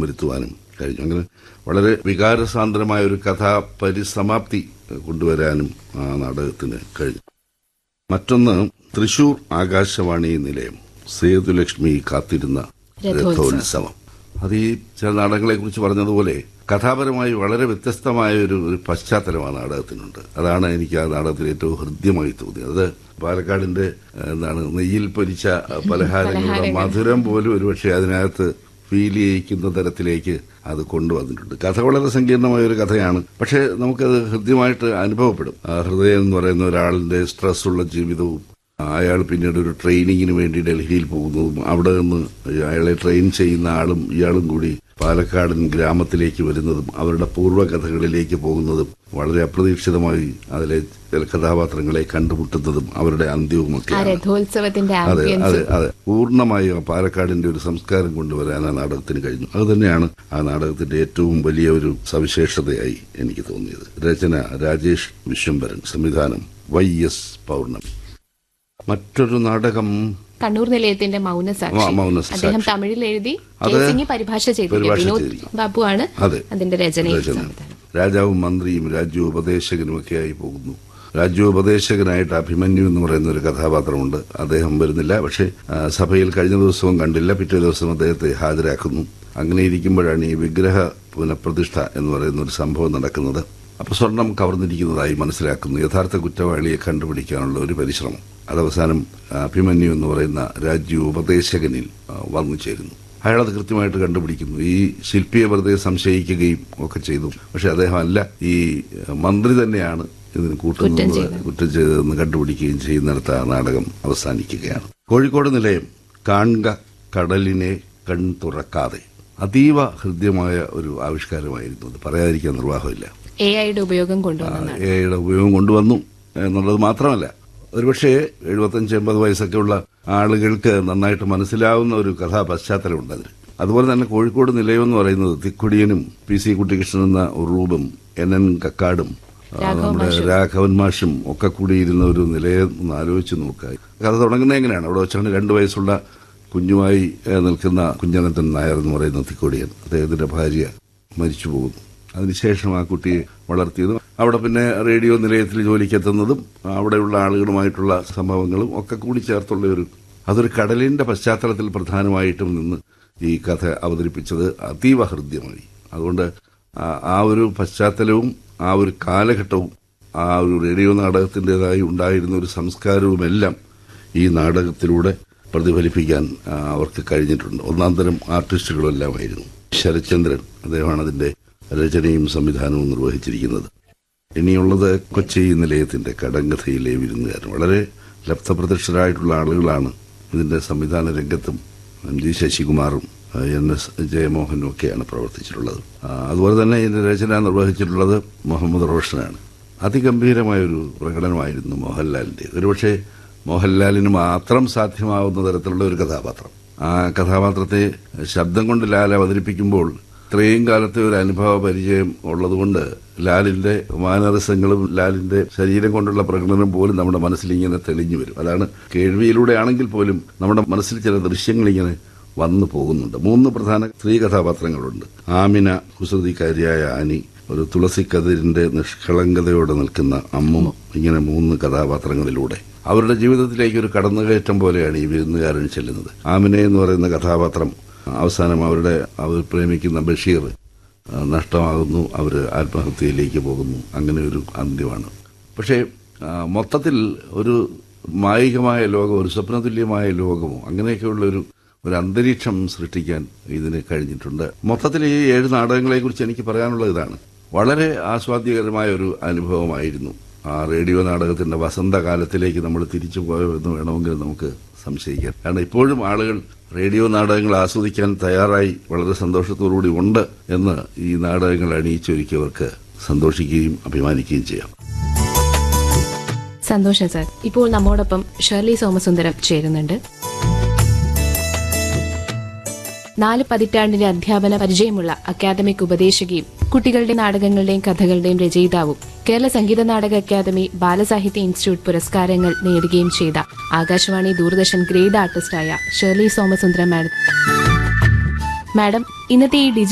വരുത്തുവാനും കഴിഞ്ഞു അങ്ങനെ വളരെ വികാരസാന്ദ്രമായ ഒരു കഥാ പരിസമാപ്തി കൊണ്ടുവരാനും ആ നാടകത്തിന് കഴിഞ്ഞു മറ്റൊന്ന് തൃശൂർ ആകാശവാണി നിലയം സേതുലക്ഷ്മി കാത്തിരുന്ന രഥോത്സവം. രഥോത്സവം അത് ഈ ചില നാടകങ്ങളെ കുറിച്ച് പറഞ്ഞതുപോലെ കഥാപരമായി വളരെ വ്യത്യസ്തമായ ഒരു ഒരു പശ്ചാത്തലം ആ നാടകത്തിനുണ്ട് അതാണ് എനിക്ക് ആ നാടകത്തിൽ ഏറ്റവും ഹൃദ്യമായി തോന്നിയത് അത് പാലക്കാടിന്റെ ഏഹ്, എന്താണ് നെയ്യിൽ പൊരിച്ച പലഹാരങ്ങളുടെ പലഹാരങ്ങൾ. മധുരം പോലും ഒരുപക്ഷെ അതിനകത്ത് ഫീൽ ചെയ്യിക്കുന്ന തരത്തിലേക്ക് അത് കൊണ്ടുവന്നിട്ടുണ്ട് കഥ വളരെ സങ്കീർണമായ ഒരു കഥയാണ് പക്ഷേ നമുക്കത് ഹൃദ്യമായിട്ട് അനുഭവപ്പെടും ആ ഹൃദയം എന്ന് പറയുന്ന ഒരാളിന്റെ സ്ട്രെസ് ഉള്ള ജീവിതവും അയാൾ പിന്നീട് ഒരു ട്രെയിനിങ്ങിന് വേണ്ടി ഡൽഹിയിൽ പോകുന്നതും അവിടെ നിന്ന് അയാളെ ട്രെയിൻ ചെയ്യുന്ന ആളും ഇയാളും കൂടി പാലക്കാടൻ ഗ്രാമത്തിലേക്ക് വരുന്നതും അവരുടെ പൂർവ്വകഥകളിലേക്ക് പോകുന്നതും വളരെ അപ്രതീക്ഷിതമായി അതിലെ ചില കഥാപാത്രങ്ങളെ കണ്ടുമുട്ടുന്നതും അവരുടെ ആ അന്ത്യവുമൊക്കെയാണ് രഥോത്സവത്തിന്റെ അതെ അതെ ആംബിയൻസ് അതെ പൂർണ്ണമായും ആ പാലക്കാടിന്റെ ഒരു സംസ്കാരം കൊണ്ടുവരാൻ ആ നാടകത്തിന് കഴിഞ്ഞു അത് തന്നെയാണ് ആ നാടകത്തിന്റെ ഏറ്റവും വലിയ ഒരു സവിശേഷതയായി എനിക്ക് തോന്നിയത് രചന രാജേഷ് വിശ്വംഭരൻ സംവിധാനം വൈ എസ് പൗർണമി മറ്റൊരു നാടകം കണ്ണൂർ നിലയത്തിന്റെ മൗനസാക്ഷി ആ, മൗനസാക്ഷി. അദ്ദേഹം തമിഴിൽ എഴുതി അത് കേസിംഗ് പരിഭാഷ ചെയ്തിരിക്കുക പരിഭാഷ വിനോദ് ചെയ്തിരിക്കുന്നു. ബാബു ആണ് അതെ. അതിന്റെ രചനയും രചന. സംവിധാനം രാജാവും മന്ത്രിയും രാജ്യോപദേശകനുമൊക്കെയായി പോകുന്നു രാജ്യോപദേശകനായിട്ട് അഭിമന്യു എന്ന് പറയുന്ന ഒരു കഥാപാത്രമുണ്ട് അദ്ദേഹം വരുന്നില്ല പക്ഷേ ആ, സഭയിൽ കഴിഞ്ഞ ദിവസവും കണ്ടില്ല പിറ്റേ ദിവസം അദ്ദേഹത്തെ ഹാജരാക്കുന്നു അങ്ങനെ ഇരിക്കുമ്പോഴാണ് ഈ വിഗ്രഹ പുനഃപ്രതിഷ്ഠ എന്ന് പറയുന്ന ഒരു സംഭവം നടക്കുന്നത് അപ്പൊ സ്വർണം കവർന്നിരിക്കുന്നതായി മനസ്സിലാക്കുന്നു യഥാർത്ഥ കുറ്റവാളിയെ കണ്ടുപിടിക്കാനുള്ള ഒരു പരിശ്രമം അതവസാനം അഭിമന്യു എന്ന് പറയുന്ന രാജ്യോപദേശകനിൽ ആ, വന്നു ചേരുന്നു അയാളത് കൃത്യമായിട്ട് കണ്ടുപിടിക്കുന്നു ഈ ശില്പിയെ വെറുതെ സംശയിക്കുകയും ഒക്കെ ചെയ്തു പക്ഷെ അദ്ദേഹം അല്ല ഈ മന്ത്രി തന്നെയാണ് ഇതിന് കൂട്ടുന്നത് കുറ്റം ചെയ്തതെന്ന് കണ്ടുപിടിക്കുകയും ചെയ്യുന്നിടത്ത് ആ നാടകം അവസാനിക്കുകയാണ് കോഴിക്കോട് നിലയം കാണുക കടലിനെ കൺ തുറക്കാതെ അതീവ ഹൃദ്യമായ ഒരു ആവിഷ്കാരമായിരുന്നു അത് പറയാതിരിക്കാൻ നിർവാഹമില്ല എ ഐയുടെ ഉപയോഗം കൊണ്ടുവന്നതാണ് എയുടെ ഉപയോഗം കൊണ്ടുവന്നു എന്നുള്ളത് മാത്രമല്ല ഒരുപക്ഷെ എഴുപത്തഞ്ച് എൺപത് വയസ്സൊക്കെ ഉള്ള ആളുകൾക്ക് നന്നായിട്ട് മനസ്സിലാവുന്ന ഒരു കഥാ പശ്ചാത്തലമുണ്ട് അതിന് അതുപോലെ തന്നെ കോഴിക്കോട് നിലയം എന്ന് പറയുന്നത് തിക്കുടിയനും പി സി കുട്ടികൃഷ്ണൻ എന്ന ഉറൂബും എൻ എൻ കക്കാടും ആ, രാഘവൻ നമ്മുടെ മാഷും. രാഘവൻ മാഷും ഒക്കെ കൂടിയിരുന്ന ഒരു നിലയം ഒന്ന് ആലോചിച്ച് നോക്കുക കഥ തുടങ്ങുന്നത് എങ്ങനെയാണ് അവിടെ വെച്ചാണ് രണ്ടു വയസ്സുള്ള കുഞ്ഞുമായി ഏ, നിൽക്കുന്ന കുഞ്ഞനന്തൻ നായർ എന്ന് പറയുന്ന തിക്കോടിയൻ അദ്ദേഹത്തിന്റെ ഭാര്യ മരിച്ചു പോകുന്നു അതിനുശേഷം ആ കുട്ടിയെ വളർത്തിയതും അവിടെ പിന്നെ റേഡിയോ നിലയത്തിൽ ജോലിക്കെത്തുന്നതും അവിടെയുള്ള ആളുകളുമായിട്ടുള്ള സംഭവങ്ങളും ഒക്കെ കൂടി ചേർത്തുള്ള ഒരു അതൊരു കടലിന്റെ പശ്ചാത്തലത്തിൽ പ്രധാനമായിട്ടും നിന്ന് ഈ കഥ അവതരിപ്പിച്ചത് അതീവ ഹൃദ്യമായി അതുകൊണ്ട് ആ- ആ ഒരു പശ്ചാത്തലവും ആ ഒരു കാലഘട്ടവും ആ ഒരു റേഡിയോ നാടകത്തിൻ്റെതായി ഉണ്ടായിരുന്ന ഒരു സംസ്കാരവുമെല്ലാം ഈ നാടകത്തിലൂടെ പ്രതിഫലിപ്പിക്കാൻ ആ, അവർക്ക് കഴിഞ്ഞിട്ടുണ്ട് ഒന്നാം തരം ആർട്ടിസ്റ്റുകളെല്ലാമായിരുന്നു ശരത്ചന്ദ്രൻ അദ്ദേഹമാണ് അതിന്റെ രചനയും സംവിധാനവും നിർവഹിച്ചിരിക്കുന്നത് ഇനിയുള്ളത് കൊച്ചി നിലയത്തിന്റെ കടങ്കഥയിലെ വിരുന്നുകാരൻ വളരെ ലബ്ധപ്രതിഷ്ഠരായിട്ടുള്ള ആളുകളാണ് ഇതിന്റെ സംവിധാന രംഗത്തും എം ജി ശശികുമാറും ആ, എൻ എസ് ജയമോഹനും ഒക്കെയാണ് പ്രവർത്തിച്ചിട്ടുള്ളത് ആ, അതുപോലെ തന്നെ ഇതിന്റെ രചന നിർവഹിച്ചിട്ടുള്ളത് മുഹമ്മദ് റോഷനാണ് അതിഗംഭീരമായൊരു പ്രകടനമായിരുന്നു മോഹൻലാലിന്റെ ഒരുപക്ഷെ മോഹൻലാലിന് മാത്രം സാധ്യമാവുന്ന തരത്തിലുള്ള ഒരു കഥാപാത്രം ആ കഥാപാത്രത്തെ ശബ്ദം കൊണ്ട് ലാൽ അവതരിപ്പിക്കുമ്പോൾ ഇത്രയും കാലത്തെ ഒരു അനുഭവ പരിചയം ഉള്ളതുകൊണ്ട് ലാലിന്റെ മാനരസങ്ങളും ലാലിന്റെ ശരീരം കൊണ്ടുള്ള പ്രകടനം പോലും നമ്മുടെ മനസ്സിൽ ഇങ്ങനെ തെളിഞ്ഞു വരും അതാണ് കേൾവിയിലൂടെ ആണെങ്കിൽ പോലും നമ്മുടെ മനസ്സിൽ ചില ദൃശ്യങ്ങൾ ഇങ്ങനെ വന്നു പോകുന്നുണ്ട് മൂന്ന് പ്രധാന സ്ത്രീ കഥാപാത്രങ്ങളുണ്ട് ആമിന കുസൃതിക്കാരിയായ ആനി ഒരു തുളസിക്കതിരിന്റെ നിഷ്കളങ്കതയോടെ നിൽക്കുന്ന അമ്മും ഇങ്ങനെ മൂന്ന് കഥാപാത്രങ്ങളിലൂടെ അവരുടെ ജീവിതത്തിലേക്ക് ഒരു കടന്നുകയറ്റം പോലെയാണ് ഈ വിരുന്നുകാരൻ ചെല്ലുന്നത് ആമിനെ എന്ന് പറയുന്ന കഥാപാത്രം അവസാനം അവരുടെ അവർ പ്രേമിക്കുന്ന ബഷീർ ആ, നഷ്ടമാകുന്നു അവർ ആത്മഹത്യയിലേക്ക് പോകുന്നു അങ്ങനെ ഒരു അന്ത്യമാണ് പക്ഷേ ആ, മൊത്തത്തിൽ ഒരു മായികമായ ലോകം ഒരു സ്വപ്നതുല്യമായ ലോകമോ അങ്ങനെയൊക്കെയുള്ള ഒരു ഒരു അന്തരീക്ഷം സൃഷ്ടിക്കാൻ ഇതിന് കഴിഞ്ഞിട്ടുണ്ട് മൊത്തത്തിൽ ഈ ഏഴ് നാടകങ്ങളെ കുറിച്ച് എനിക്ക് പറയാനുള്ളത് ഇതാണ് വളരെ ആസ്വാദ്യകരമായ ഒരു അനുഭവമായിരുന്നു ആ റേഡിയോ നാടകത്തിന്റെ വസന്തകാലത്തിലേക്ക് നമ്മൾ തിരിച്ചു പോയോ എന്ന് വേണമെങ്കിൽ നമുക്ക് സംശയിക്കാം കാരണം ഇപ്പോഴും ആളുകൾ റേഡിയോ നാടകങ്ങൾ ആസ്വദിക്കാൻ തയ്യാറായി വളരെ സന്തോഷത്തോടുകൂടി ഉണ്ട് എന്ന് ഈ നാടകങ്ങൾ അണിയിച്ചൊരുക്കിയവർക്ക് സന്തോഷിക്കുകയും അഭിമാനിക്കുകയും ചെയ്യാം സന്തോഷം സാർ ഇപ്പോൾ നമ്മോടൊപ്പം ഷെർലി സോമസുന്ദരം ചേരുന്നുണ്ട് നാല് പതിറ്റാണ്ടിന്റെ അധ്യാപന പരിചയമുള്ള അക്കാദമിക് ഉപദേശകയും കുട്ടികളുടെ നാടകങ്ങളുടെയും കഥകളുടെയും രചയിതാവും കേരള സംഗീത നാടക അക്കാദമി ബാലസാഹിത്യ ഇൻസ്റ്റിറ്റ്യൂട്ട് പുരസ്കാരങ്ങൾ നേടുകയും ചെയ്ത ആകാശവാണി ദൂരദർശൻ ഗ്രേഡ് ആർട്ടിസ്റ്റായ ഷെർലി സോമസുന്ദരം മാഡം മാഡം ഇന്നത്തെ ഈ ഡിജി